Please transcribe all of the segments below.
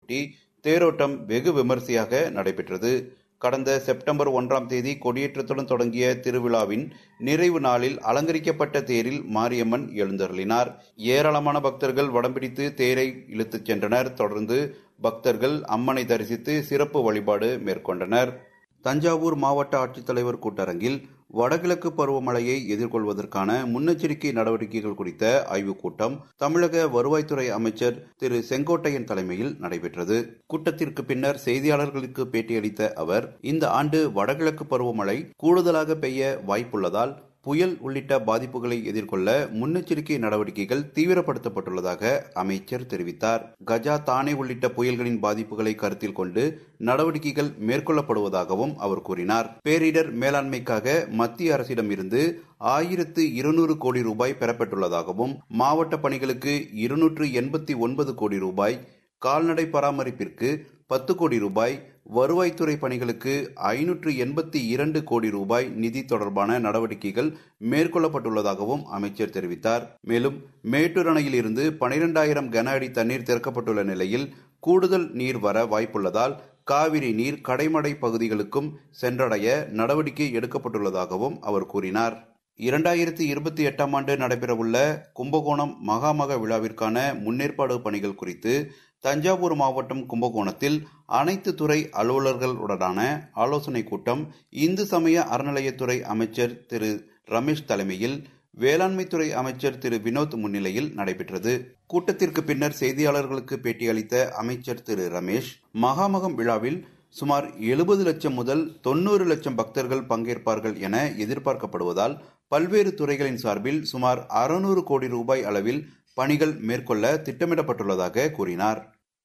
ஒட்டி தேரோட்டம் வெகு விமரிசையாக நடைபெற்றது கடந்த செப்டம்பர் ஒன்றாம் தேதி கொடியேற்றத்துடன் தொடங்கிய திருவிழாவின் நிறைவு நாளில் அலங்கரிக்கப்பட்ட தேரில் மாரியம்மன் எழுந்தருளினார் ஏராளமான பக்தர்கள் வடம்பிடித்து தேரை இழுத்துச் சென்றனர் தொடர்ந்து பக்தர்கள் அம்மனை தரிசித்து சிறப்பு வழிபாடு மேற்கொண்டனர் தஞ்சாவூர் மாவட்ட ஆட்சித்தலைவர் கூட்டரங்கில் வடகிழக்கு பருவமழையை எதிர்கொள்வதற்கான முன்னெச்சரிக்கை நடவடிக்கைகள் குறித்த ஆய்வுக் கூட்டம் தமிழக வருவாய்த்துறை அமைச்சர் திரு செங்கோட்டையன் தலைமையில் நடைபெற்றது கூட்டத்திற்கு பின்னர் செய்தியாளர்களுக்கு பேட்டியளித்த அவர் இந்த ஆண்டு வடகிழக்கு பருவமழை கூடுதலாக பெய்ய வாய்ப்புள்ளதால் புயல் உள்ளிட்ட பாதிப்புகளை எதிர்கொள்ள முன்னெச்சரிக்கை நடவடிக்கைகள் தீவிரப்படுத்தப்பட்டுள்ளதாக அமைச்சர் தெரிவித்தார் கஜா தானே உள்ளிட்ட புயல்களின் பாதிப்புகளை கருத்தில் கொண்டு நடவடிக்கைகள் மேற்கொள்ளப்படுவதாகவும் அவர் கூறினார் பேரிடர் மேலாண்மைக்காக மத்திய அரசிடம் இருந்து ஆயிரத்து இருநூறு கோடி ரூபாய் பெறப்பட்டுள்ளதாகவும் மாவட்ட பணிகளுக்கு இருநூற்று எண்பத்தி ஒன்பது கோடி ரூபாய் கால்நடை பராமரிப்பிற்கு பத்து கோடி ரூபாய் வருவாய்த்துறை பணிகளுக்கு ஐநூற்று எண்பத்தி இரண்டு கோடி ரூபாய் நிதி தொடர்பான நடவடிக்கைகள் மேற்கொள்ளப்பட்டுள்ளதாகவும் அமைச்சர் தெரிவித்தார் மேலும் மேட்டூர் அணையில் இருந்து பனிரெண்டாயிரம் கன அடி தண்ணீர் திறக்கப்பட்டுள்ள நிலையில் கூடுதல் நீர் வர வாய்ப்புள்ளதால் காவிரி நீர் கடைமடை பகுதிகளுக்கும் சென்றடைய நடவடிக்கை எடுக்கப்பட்டுள்ளதாகவும் அவர் கூறினார் இரண்டாயிரத்தி இருபத்தி எட்டாம் ஆண்டு நடைபெறவுள்ள கும்பகோணம் மகாமக விழாவிற்கான முன்னேற்பாடு பணிகள் குறித்து தஞ்சாவூர் மாவட்டம் கும்பகோணத்தில் அனைத்து துறை அலுவலர்களுடனான ஆலோசனைக் கூட்டம் இந்து சமய அறநிலையத்துறை அமைச்சர் திரு ரமேஷ் தலைமையில் வேளாண்மைத்துறை அமைச்சர் திரு வினோத் முன்னிலையில் நடைபெற்றது கூட்டத்திற்கு பின்னர் செய்தியாளர்களுக்கு பேட்டியளித்த அமைச்சர் திரு ரமேஷ் மகாமகம் விழாவில் சுமார் எழுபது லட்சம் முதல் தொன்னூறு லட்சம் பக்தர்கள் பங்கேற்பார்கள் என எதிர்பார்க்கப்படுவதால் பல்வேறு துறைகளின் சார்பில் சுமார் அறுநூறு கோடி ரூபாய் அளவில் பணிகள் மேற்கொள்ள திட்டமிடப்பட்டுள்ளதாக கூறினார்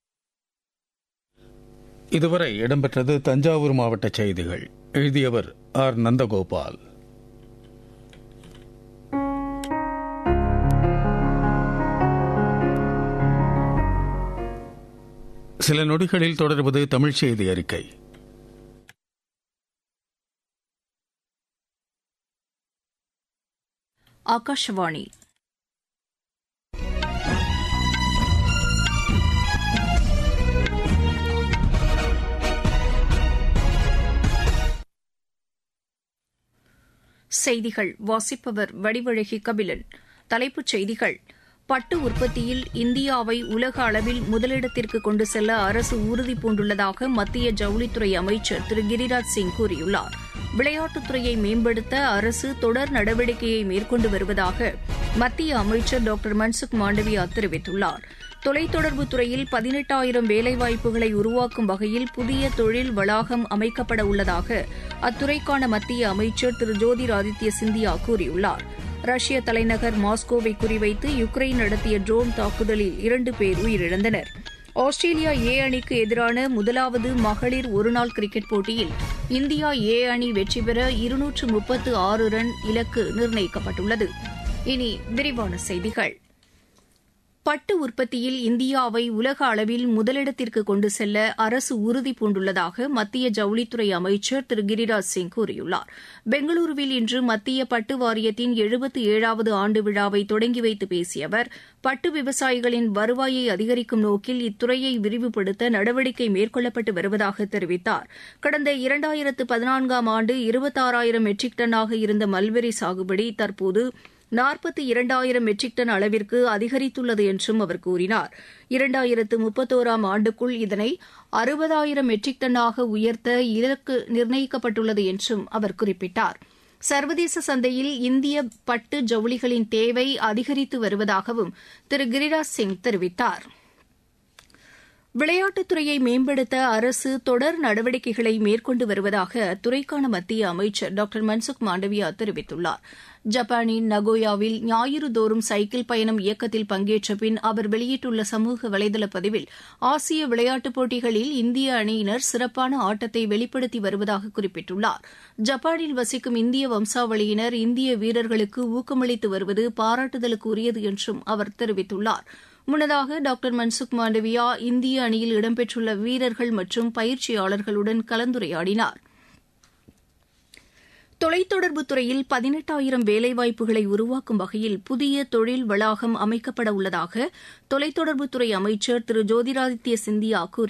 இதுவரை இடம்பெற்றது தஞ்சாவூர் மாவட்ட செய்திகள் எழுதியவர் ஆர் நந்தகோபால் சில நொடிகளில் தொடர்வது தமிழ் செய்தி அறிக்கை ಆಕಾಶವಾಣಿ செய்திகள் வாசிப்பவர் வடிவழகி கபிலன் தலைப்புச் செய்திகள் பட்டு உற்பத்தியில் இந்தியாவை உலக அளவில் முதலிடத்திற்கு கொண்டு செல்ல அரசு உறுதி பூண்டுள்ளதாக மத்திய ஜவுளித்துறை அமைச்சர் திரு கிரிராஜ் சிங் கூறியுள்ளார் விளையாட்டுத்துறையை மேம்படுத்த அரசு தொடர் நடவடிக்கையை மேற்கொண்டு வருவதாக மத்திய அமைச்சர் டாக்டர் மன்சுக் மாண்டவியா தெரிவித்துள்ளார் தொலைத்தொடர்பு துறையில் பதினெட்டாயிரம் வேலைவாய்ப்புகளை உருவாக்கும் வகையில் புதிய தொழில் வளாகம் அமைக்கப்பட உள்ளதாக அத்துறைக்கான மத்திய அமைச்சர் திரு ஜோதிராதித்ய சிந்தியா கூறியுள்ளார் ரஷ்ய தலைநகர் மாஸ்கோவை குறிவைத்து யுக்ரைன் நடத்திய ட்ரோன் தாக்குதலில் இரண்டு பேர் உயிரிழந்தனர் ஆஸ்திரேலியா ஏ அணிக்கு எதிரான முதலாவது மகளிர் ஒருநாள் கிரிக்கெட் போட்டியில் இந்தியா ஏ அணி வெற்றி பெற இருநூற்று முப்பத்து ஆறு ரன் இலக்கு நிர்ணயிக்கப்பட்டுள்ளது இனி விரிவான செய்திகள் பட்டு உற்பத்தியில் இந்தியாவை உலக அளவில் முதலிடத்திற்கு கொண்டு செல்ல அரசு உறுதி பூண்டுள்ளதாக மத்திய ஜவுளித்துறை அமைச்சர் திரு கிரிராஜ் சிங் கூறியுள்ளார் பெங்களூருவில் இன்று மத்திய பட்டு வாரியத்தின் எழுபத்தி ஏழாவது ஆண்டு விழாவை தொடங்கி வைத்து பேசிய அவர் பட்டு விவசாயிகளின் வருவாயை அதிகரிக்கும் நோக்கில் இத்துறையை விரிவுபடுத்த நடவடிக்கை மேற்கொள்ளப்பட்டு வருவதாக தெரிவித்தார் கடந்த இரண்டாயிரத்து பதினான்காம் ஆண்டு இருபத்தாறாயிரம் மெட்ரிக் டன்னாக இருந்த மல்பெரி சாகுபடி தற்போது நாற்பத்தி இரண்டாயிரம் மெட்ரிக் டன் அளவிற்கு அதிகரித்துள்ளது என்றும் அவர் கூறினார் இரண்டாயிரத்து முப்பத்தோராம் ஆண்டுக்குள் இதனை அறுபதாயிரம் மெட்ரிக் டன்னாக உயர்த்த இலக்கு நிர்ணயிக்கப்பட்டுள்ளது என்றும் அவர் குறிப்பிட்டார் சர்வதேச சந்தையில் இந்திய பட்டு ஜவுளிகளின் தேவை அதிகரித்து வருவதாகவும் திரு கிரிராஜ் சிங் தெரிவித்தாா் விளையாட்டுத்துறையை மேம்படுத்த அரசு தொடர் நடவடிக்கைகளை மேற்கொண்டு வருவதாக அத்துறைக்கான மத்திய அமைச்சர் டாக்டர் மன்சுக் மாண்டவியா தெரிவித்துள்ளார் ஜப்பானின் நகோயாவில் ஞாயிறு தோறும் சைக்கிள் பயணம் இயக்கத்தில் பங்கேற்ற பின் அவர் வெளியிட்டுள்ள சமூக வலைதள பதிவில் ஆசிய விளையாட்டுப் போட்டிகளில் இந்திய அணியினர் சிறப்பான ஆட்டத்தை வெளிப்படுத்தி வருவதாக குறிப்பிட்டுள்ளார் ஜப்பானில் வசிக்கும் இந்திய வம்சாவளியினர் இந்திய வீரர்களுக்கு ஊக்கமளித்து வருவது பாராட்டுதலுக்கு உரியது என்றும் அவர் தெரிவித்துள்ளார் முன்னதாக டாக்டர் மன்சுக் மாண்டவியா இந்திய அணியில் இடம்பெற்றுள்ள வீரர்கள் மற்றும் பயிற்சியாளர்களுடன் கலந்துரையாடினார் தொலைத்தொடர்பு துறையில் பதினெட்டாயிரம் வேலைவாய்ப்புகளை உருவாக்கும் வகையில் புதிய தொழில் வளாகம் அமைக்கப்பட உள்ளதாக தொலைத்தொடர்புத்துறை அமைச்சர் திரு ஜோதிராதித்ய சிந்தியா கூறியுள்ளார்